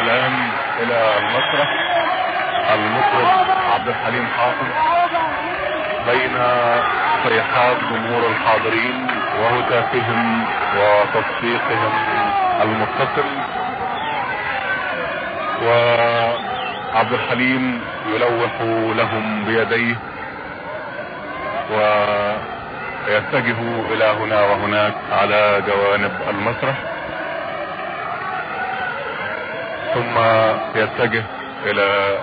الان الى المسرح المطرب عبد الحليم حافظ بين صيحات جمهور الحاضرين وهتافهم وتصفيقهم المتصل وعبد الحليم يلوح لهم بيديه ويتجه الى هنا وهناك على جوانب المسرح ثم يتجه الى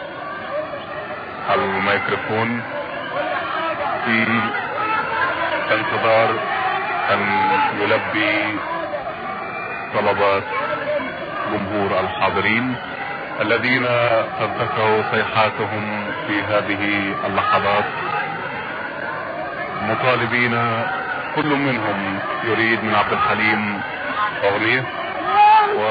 الميكروفون في انتظار ان يلبي طلبات جمهور الحاضرين الذين ترتفع صيحاتهم في هذه اللحظات مطالبين كل منهم يريد من عبد الحليم اغنية و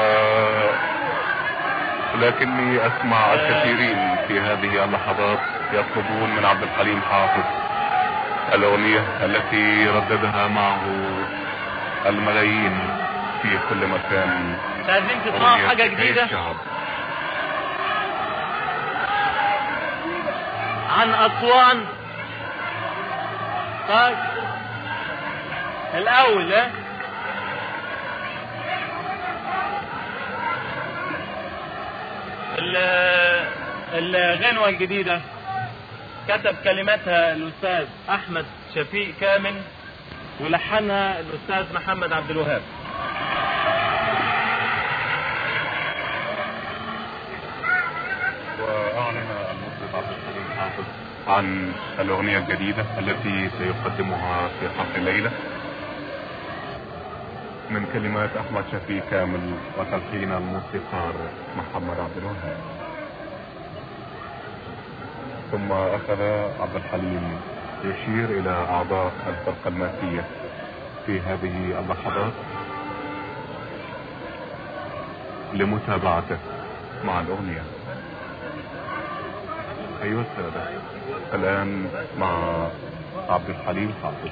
لكني اسمع الكثيرين في هذه اللحظات يطلبون من عبد الحليم حافظ الاغنية التي رددها معه الملايين في كل مكان عايزين تسمعوا أغنية حاجة عيش جديدة شعب. عن أسوان طيب الأول ها ال- الغنوة الجديدة كتب كلماتها الأستاذ أحمد شفيق كامل ولحنها الأستاذ محمد عبد الوهاب واعلن المطرب عبد الحليم حافظ عن الاغنية الجديدة التي سيقدمها في حفل الليلة من كلمات احمد شفيق كامل وتلحين الموسيقار محمد عبد الوهاب ثم اخذ عبد الحليم يشير الى اعضاء الفرقة الماسية في هذه اللحظات لمتابعته مع الاغنيه ايها السادة الان مع عبد الحليم حافظ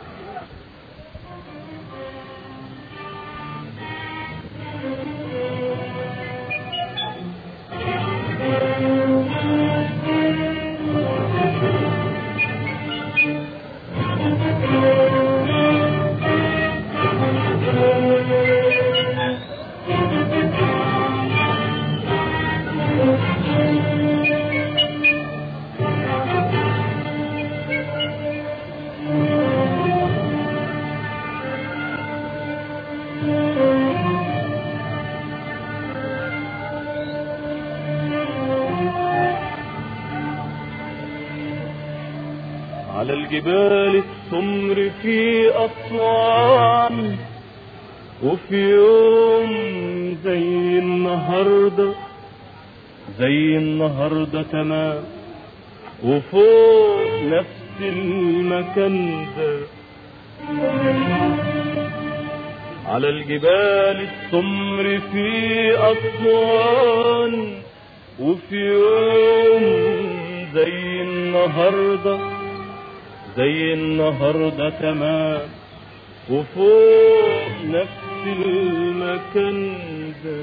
على الجبال السمر في أسوان وفي يوم زي النهاردة زي النهاردة تمام وفوق نفس المكان ده على الجبال السمر في أسوان وفي يوم زي النهارده زي النهاردة تمام وفوق نفس المكان ده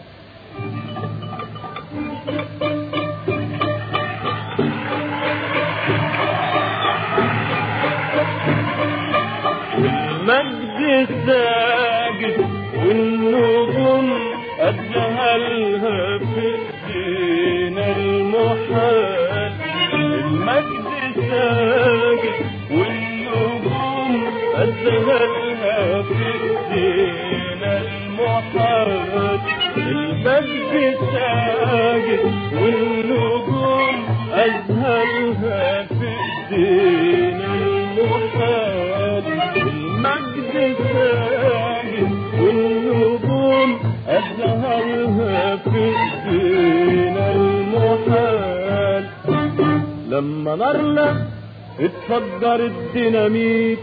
والمجد ساجد والنجوم أجهلها في ايدينا المحال المجد ساجد والنجوم أجهلها في ايدينا المحال المجد ساجد والنجوم أزهرها في ايدينا المحال المجد ساجد والنجوم أزهرها في ايدينا المحال لما نارنا اتفجر الديناميت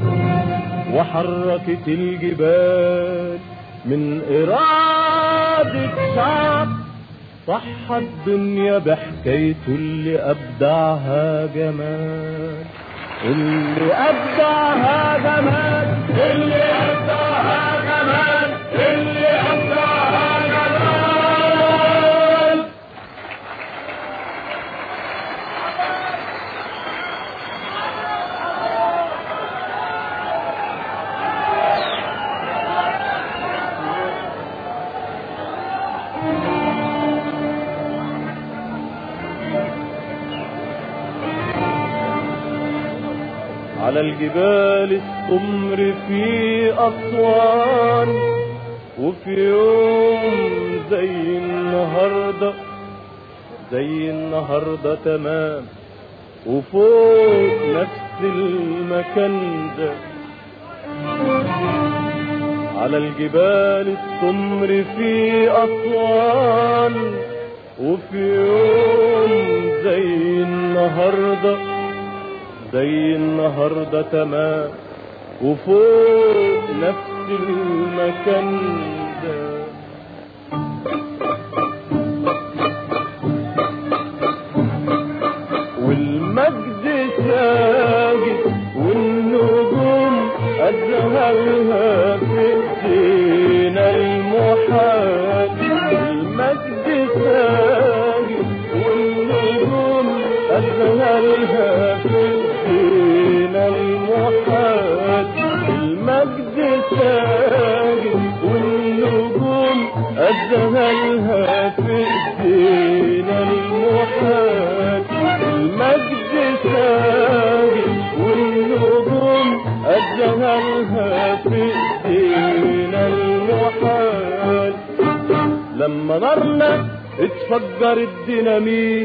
وحركت الجبال من إرادة شعب صح الدنيا بحكايته اللي أبدعها جمال اللي أبدعها جمال اللي أبدعها جمال اللي أبدعها جمال على الجبال السمر في أسوان وفي يوم زي النهاردة زي النهاردة تمام وفوق نفس المكان ده على الجبال السمر في أسوان وفي يوم زي النهاردة زي النهاردة تمام وفوق نفس المكان ده والمجد ساجد والنجوم أزهرها في ايدينا المحال المجد ساجد والنجوم أزهرها في ايدينا المحال المجد ساجد والنجوم أزهرها في ايدينا المحال المجد ساجد والنجوم أزهرها في ايدينا المحال لما نارنا اتفجر الديناميت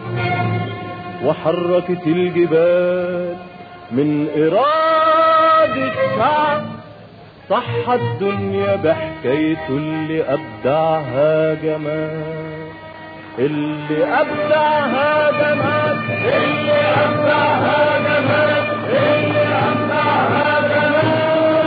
وحركت الجبال من إرادة شعب صح الدنيا بحكايته اللي أبدعها جمال اللي أبدعها جمال اللي أبدعها جمال اللي أبدعها جمال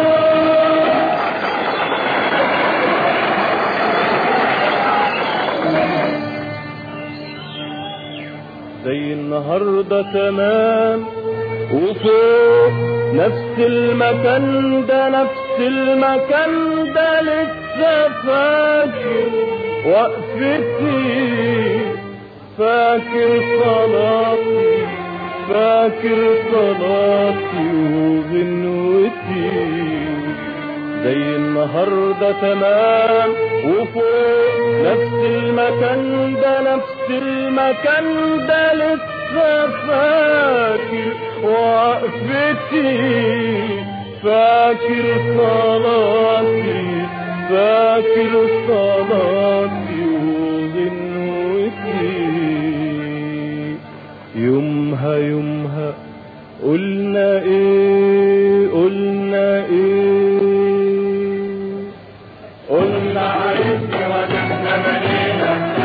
زي النهاردة تمام وفوق نفس المكان ده نفس المكان ده لسه فاكر وقفتي فاكر صلاتي فاكر صلاتي وغنوتي زي النهاردة تمام وفوق نفس المكان ده نفس المكان ده لسه فاكر وقفتي فاكر صلاتي فاكر صلاتي وغنوتي يومها يومها قلنا ايه قلنا ايه قلنا عيش ونحن ملينا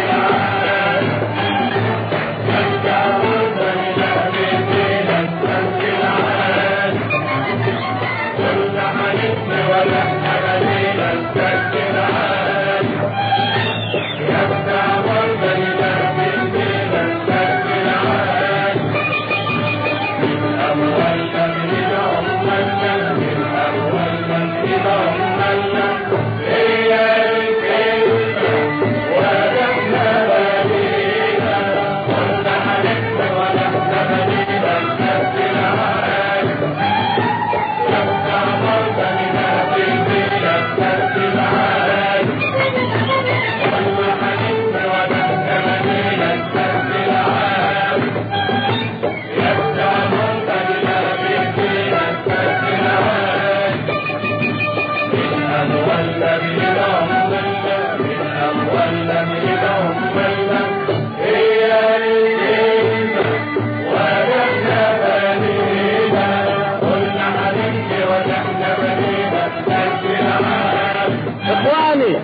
اخواني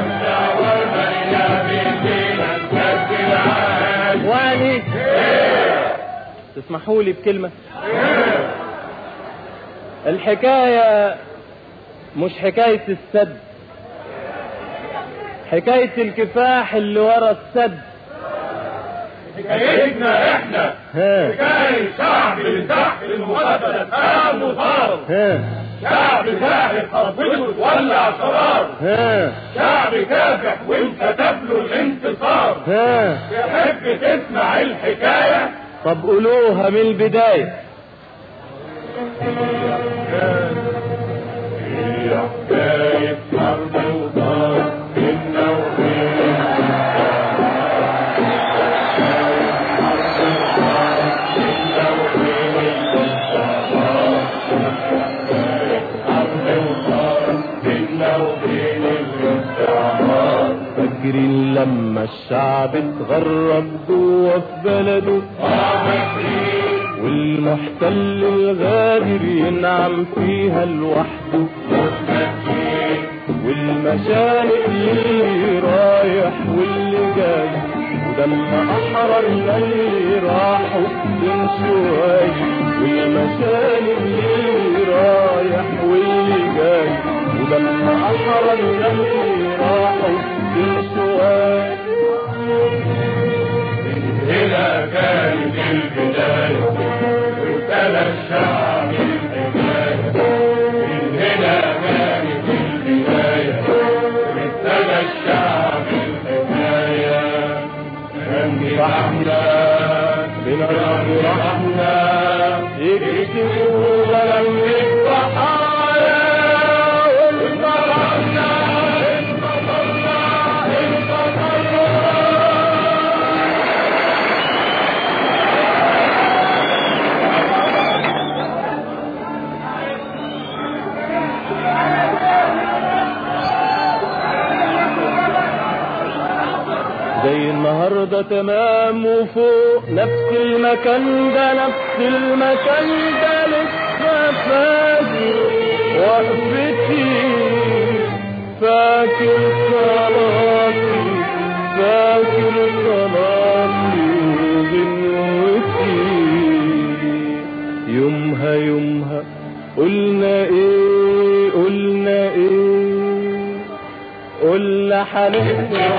اخواني تسمحوا لي بكلمة الحكاية مش حكاية السد حكاية الكفاح اللي ورا السد حكايتنا احنا ها حكاية شعب من تحت المقدس قام وصار ها شعب ساحر حضرته تولع شرار ها شعب كافح وانكتب له الانتصار ها تحب تسمع الحكاية طب قولوها من البداية هي حكاية حرب وصار بينا وبين الاستعمار فاكر لما الشعب اتغرب جوه في بلده والمحتل الغادر ينعم فيها لوحده والمشارق اللي رايح واللي جاي ولما احررنا اللي راحوا من شوي والمشارق اللي رايح واللي جاي ولما احررنا اللي راحوا من شوي هنا كانت البداية وابتدى الشعب الحكاية من هنا كانت البداية وابتدى الشعب الحكاية كان جرحنا بنرى جرحنا يكتبوا ولم الضحايا وانتصرنا انتصرنا انتصرنا زي النهاردة تمام وفوق نفس المكان ده نفس المكان ده لسه فاكر وقفتي فاكر صلاتي فاكر صلاتي وغنوتي يومها يومها قلنا ايه قلنا ايه قلنا حنحكي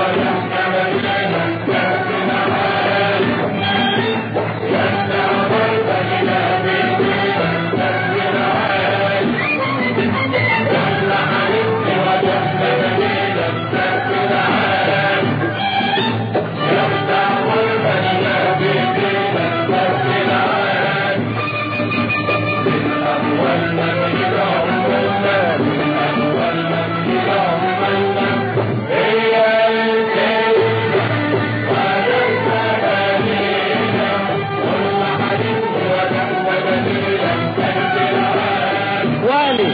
والي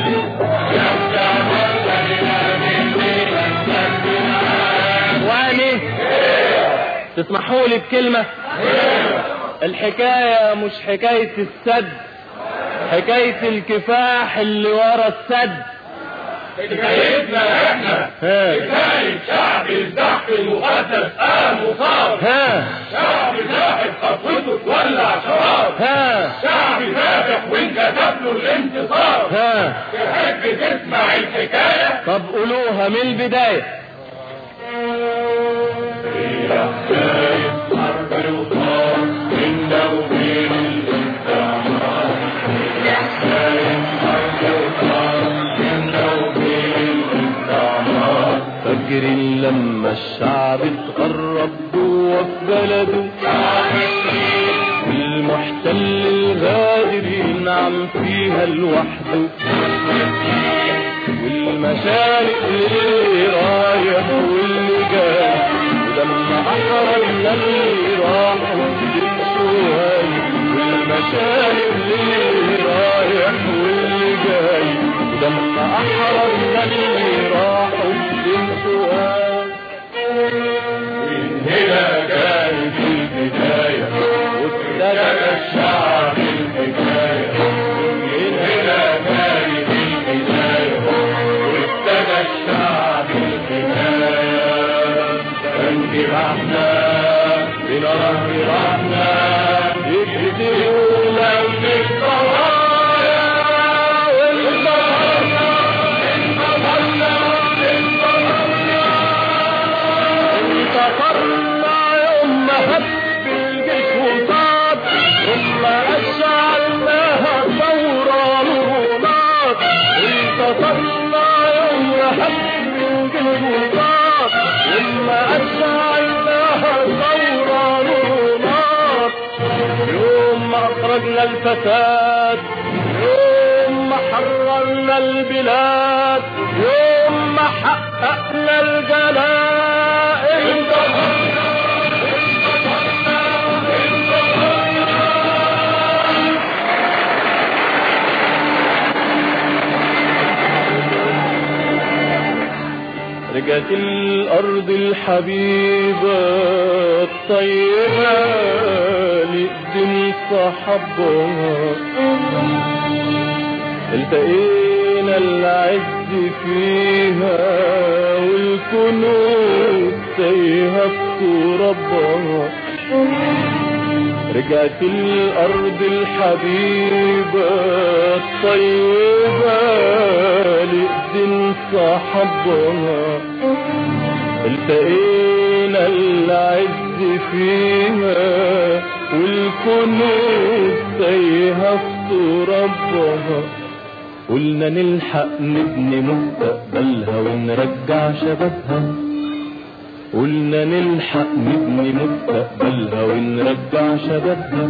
والي تسمحوا لي بكلمة الحكاية مش حكاية السد حكاية الكفاح اللي ورا السد حكايتنا احنا ها حكاية شعب الزحف المقدس قام وصار ها شعب زاحف خطوته تولع شراب ها شعب ذابح وانكتب له الانتصار ها تحب تسمع الحكاية طب قولوها من البداية هي حكاية حرب الوطار بينا وبين الاستعمار هي حكاية حرب الوطار بينا وبين الاستعمار فاكر لما الشعب اتغرب جوه في بلده والمحتل الغادر ينعم فيها لوحده والمشارق اللي رايح واللي جاي ولما أحررنا اللي راحوا يمشوا والمشارق اللي رايح واللي جاي ولما أحررنا اللي راحوا يمشوا من هنا كانت البداية وابتدى الشعب الحكاية من هنا كانت البداية وابتدى الشعب الحكاية كان جرحنا بنرى جرحنا يكتبوا لم الضوايا وانتصرنا انتصرنا انتصرنا انتصرنا يوم ما هب الجيش وصاد ثم أشعلناها ثورة نورات انتصرنا يوم ما هب الجيش وصاد ثم أشعلناها ثورة نورات يوم ما أخرجنا الفساد يوم ما حررنا البلاد يوم ما حققنا الجلال انتصرنا رجعت الأرض الحبيبة الطيبة لقدم صحبها التقينا العز فيها والكنوز تايهة في ربها رجعت الأرض الحبيبة الطيبة لقدم صحبها التقينا العز فيها والكنوز تايهة في ربها قلنا نلحق نبني مستقبلها ونرجع شبابها قلنا نلحق نبني مستقبلها ونرجع شبابها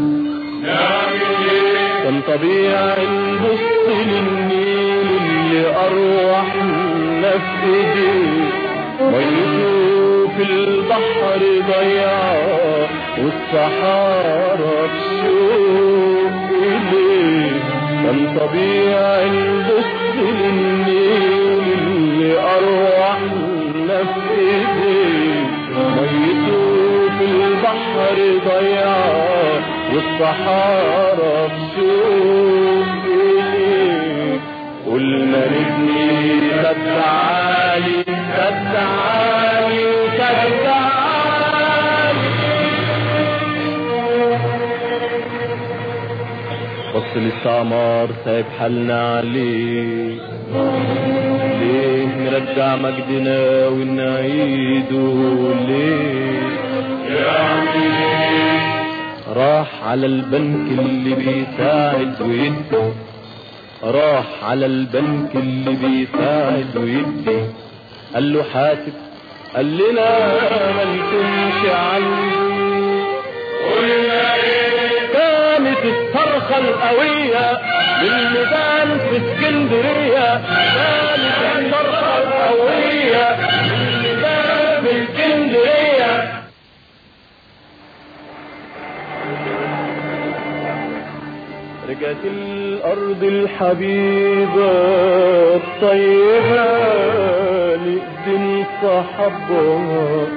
كان طبيعي نبص للنيل اللي أرواحنا في ايديه ميته في البحر ضيعة والصحارى تشوف إليه كان طبيعي نبص للنيل اللي أرواحنا في ايديه ميته في البحر ضيعة والصحارى تشوف إليه قلنا نبني سد عالي سد عالي سد عالي بص للسمار سايب حالنا عليه ليه نرجع مجدنا ونعيده ليه راح على البنك اللي بيساعد ويدي راح على البنك اللي بيساعد ويدي قال له حاسب قال لنا ما نكونش عندي كانت الصرخة القوية للميدان في اسكندرية كانت الصرخة القوية للميدان في اسكندرية رجعت الأرض الحبيبة الطيبة لقدم صحبها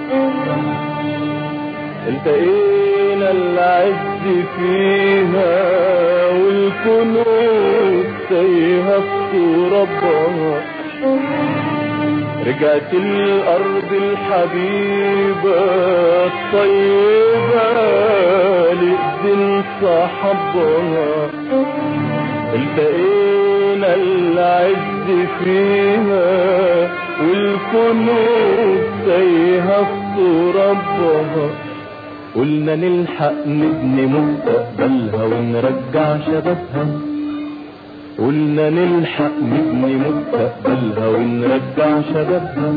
التقينا العز فيها والكنوز تايهة في ربها رجعت الأرض الحبيبة الطيبة لقدم صحبها التقينا العز فيها والكنوز تايهة في ربها قلنا نلحق نبني مستقبلها ونرجع شبابها قلنا نلحق نبني مستقبلها ونرجع شبابها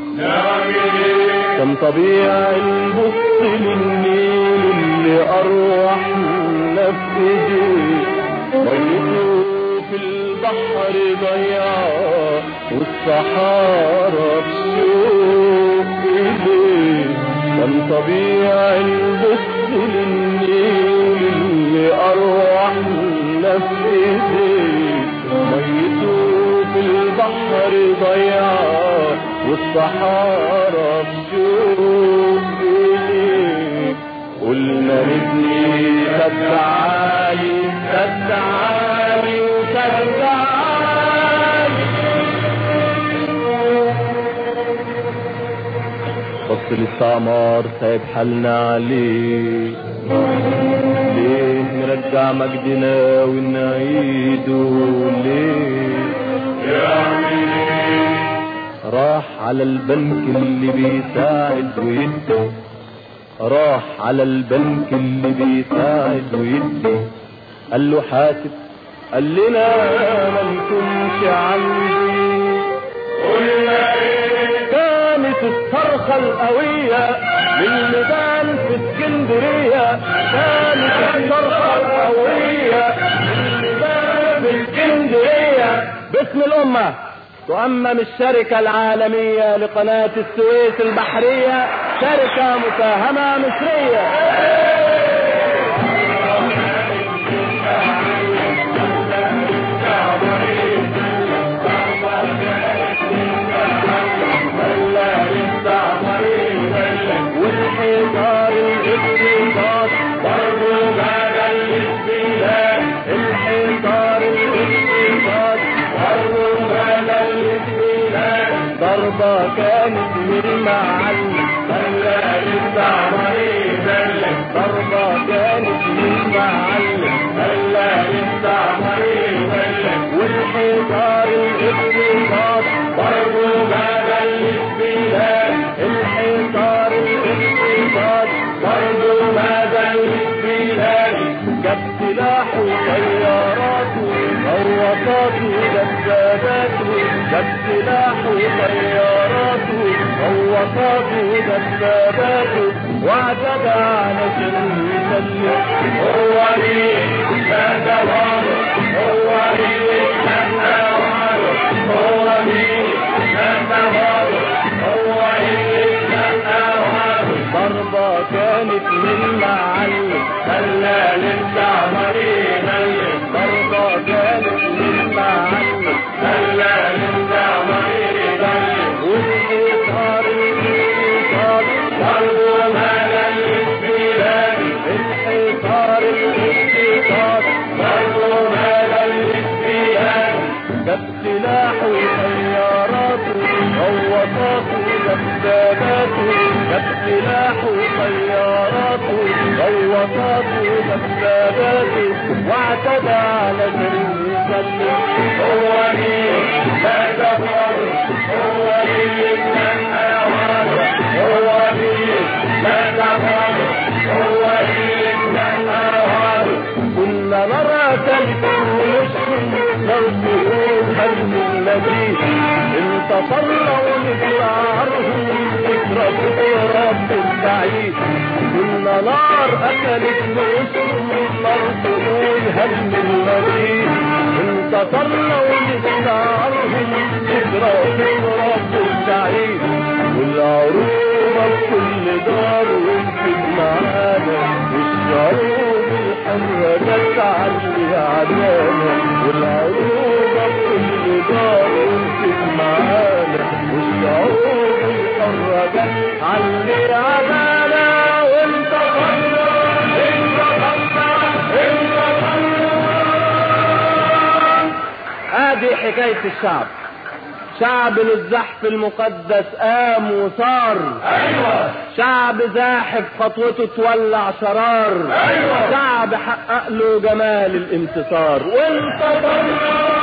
كان طبيعي نبص للنيل اللي أرواحنا في ايديه ميته في البحر ضيعة والصحارى تشوف إليه كان طبيعي نبص للنيل اللي أرواحنا في ايديه ميته في البحر ضيعة والصحارى تشوف إليه قلنا نبني سد عالي سد عالي سد عالي بص للسمار سايب حالنا عليه ليه نرجع مجدنا ونعيده ليه راح على البنك اللي بيساعد ويدي راح على البنك اللي بيساعد ويدي قال له حاسب قال لنا ما نكونش عندي كانت الصرخة القوية للميدان في اسكندرية كانت الصرخة القوية للميدان في اسكندرية باسم الأمة تؤمم الشركة العالمية لقناة السويس البحرية شركة مساهمة مصرية لا كانت من المعلم خلى للتعمرين ضربة كانت من المعلم خلى للتعمرين والحجار الاقتصاد برضه ما بلش بلاد الحجار الاقتصاد برضه ما بلش بلاد جاب سلاح وطيارات غواصات ودبابات جاب سلاح وطيارات غواصات ودبابات واعتدى على سن يسلم هو مين كان دوامه هو مين كان دوامه هو مين كان دوامه هو مين كان دوامه ضربة كانت من معلم خلى للتعمرين ضربة كانت من معلم خلى للتعمرين والإطار الاقتصاد برضه ما للت بلاد الحصار الاقتصاد برضه ما للت بلاد جاب سلاح وطيارات غواصات ودبابات جاب سلاح وطيارات غواصات ودبابات واعتدى على سن يسلم هو مين لا تفر هو مين من أوامر هو مين لا تفر هو مين من أوامر كنا نرى تلك ونسكن لو تقول حلم النبي انتصرنا ونطلع عرهم نضرب رب البعيد كنا نار اكلت نسكن نار تقول هل النبي انتصرنا ونطلع عرهم نضرب رب البعيد والعروبة بكل دار وانت معانا والشعوب الحرة جت علي عدانا والعروبة بكل دار وانت معانا والشعوب الحرة جت علي عدانا وانت خلنا انت خلنا انت خلنا ادي حكاية الشعب شعب للزحف المقدس قام وصار ايوه شعب زاحف خطوته تولع شرار أيوة. شعب حقق له جمال الانتصار وانتصرنا